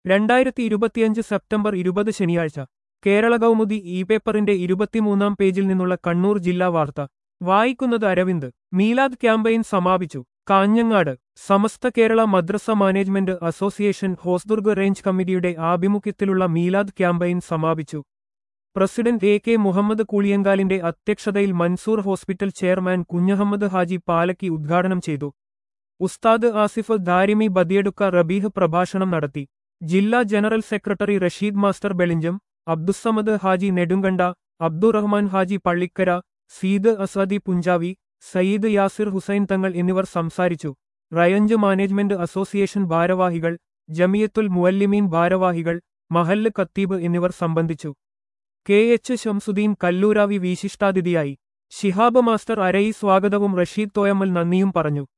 രണ്ടായിരത്തി ഇരുപത്തിയഞ്ച് സെപ്റ്റംബർ ഇരുപത് ശനിയാഴ്ച കേരള കൗമുദി ഇ പേപ്പറിന്റെ ഇരുപത്തിമൂന്നാം പേജിൽ നിന്നുള്ള കണ്ണൂർ ജില്ലാ വാർത്ത വായിക്കുന്നത് അരവിന്ദ് മീലാദ് ക്യാമ്പയിൻ സമാപിച്ചു കാഞ്ഞങ്ങാട് സമസ്ത കേരള മദ്രസ മാനേജ്മെന്റ് അസോസിയേഷൻ ഹോസ്ദുർഗ് റേഞ്ച് കമ്മിറ്റിയുടെ ആഭിമുഖ്യത്തിലുള്ള മീലാദ് ക്യാമ്പയിൻ സമാപിച്ചു പ്രസിഡന്റ് എ കെ മുഹമ്മദ് കൂളിയങ്കാലിന്റെ അധ്യക്ഷതയിൽ മൻസൂർ ഹോസ്പിറ്റൽ ചെയർമാൻ കുഞ്ഞഹമ്മദ് ഹാജി പാലക്കി ഉദ്ഘാടനം ചെയ്തു ഉസ്താദ് ആസിഫ് ദാരിമി ബദിയടുക്ക റബീഹ് പ്രഭാഷണം നടത്തി ജില്ലാ general secretary Rasheed master Belinjam Abdussamad Haji Nedunkanda Abdurahman Haji Pallikkara Seed Asadi Punchavi Sayyid Yasir Hussain Thangal എന്നിവർ സംസാരിച്ചു റയഞ്ച് മാനേജ്മെന്റ് അസോസിയേഷൻ ഭാരവാഹികൾ ജമിയത്തുൽ മുവല്ലിമീൻ ഭാരവാഹികൾ മഹല്ല് കത്തീബ് എന്നിവർ സംബന്ധിച്ചു കെ എച്ച് ഷംസുദ്ദീൻ കല്ലൂരാവി വിശിഷ്ടാതിഥിയായി ശിഹാബ് മാസ്റ്റർ അരയി സ്വാഗതവും റഷീദ് തോയമ്മൽ നന്ദിയും പറഞ്ഞു